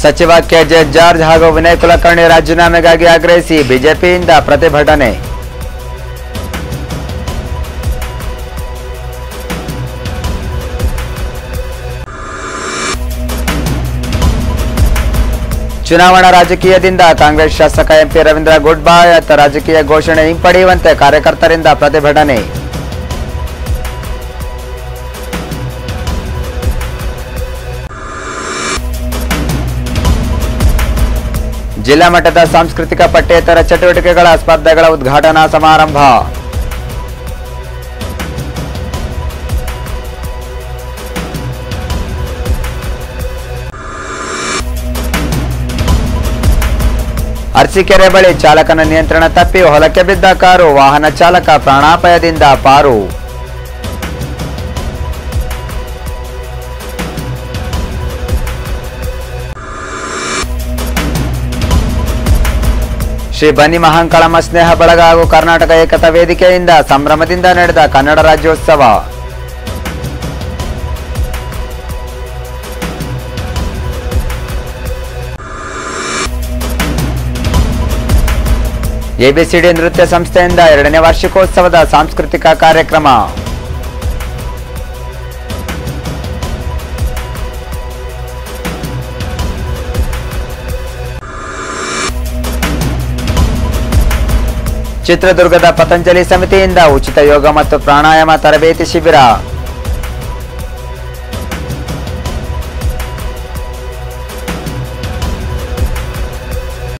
ಸಚಿವ K J George ಹಾಗೂ ವಿನಯ್ ಕುಲಕರ್ಣಿ ರಾಜೀನಾಮೆಗಾಗಿ ಆಗ್ರಹಿಸಿ ಬಿಜೆಪಿಯಿಂದ ಪ್ರತಿಭಟನೆ ಚುನಾವಣಾ ರಾಜಕೀಯದಿಂದ ಕಾಂಗ್ರೆಸ್ ಶಾಸಕ ಎಂಪಿ ರವೀಂದ್ರ ಗುಡ್ಬಾಯತ್ ರಾಜಕೀಯ ಘೋಷಣೆ ಹಿಂಪಡೆಯುವಂತೆ ಕಾರ್ಯಕರ್ತರಿಂದ ಪ್ರತಿಭಟನೆ ಜಿಲ್ಲಾ ಮಟ್ಟದ ಸಾಂಸ್ಕೃತಿಕ ಪಠ್ಯೇತರ ಚಟುವಟಿಕೆಗಳ ಸ್ಪರ್ಧೆಗಳ ಉದ್ಘಾಟನಾ ಸಮಾರಂಭ ಅರಸೀಕೆರೆ ಬಳಿ ಚಾಲಕನ ನಿಯಂತ್ರಣ ತಪ್ಪಿ ಹೊಲಕ್ಕೆ ಬಿದ್ದ ಕಾರು ವಾಹನ ಚಾಲಕ ಪ್ರಾಣಾಪಾಯದಿಂದ ಪಾರು ಶ್ರೀ ಬನ್ನಿ ಮಹಾಂಕಳಮ್ಮ ಸ್ನೇಹ ಬಳಗ ಹಾಗೂ ಕರ್ನಾಟಕ ಏಕತಾ ವೇದಿಕೆಯಿಂದ ಸಂಭ್ರಮದಿಂದ ನಡೆದ ಕನ್ನಡ ರಾಜ್ಯೋತ್ಸವ ಎಬಿಸಿಡಿ ನೃತ್ಯ ಸಂಸ್ಥೆಯಿಂದ ಎರಡನೇ ವಾರ್ಷಿಕೋತ್ಸವದ ಸಾಂಸ್ಕೃತಿಕ ಕಾರ್ಯಕ್ರಮ ಚಿತ್ರದುರ್ಗದ ಪತಂಜಲಿ ಸಮಿತಿಯಿಂದ ಉಚಿತ ಯೋಗ ಮತ್ತು ಪ್ರಾಣಾಯಾಮ ತರಬೇತಿ ಶಿಬಿರ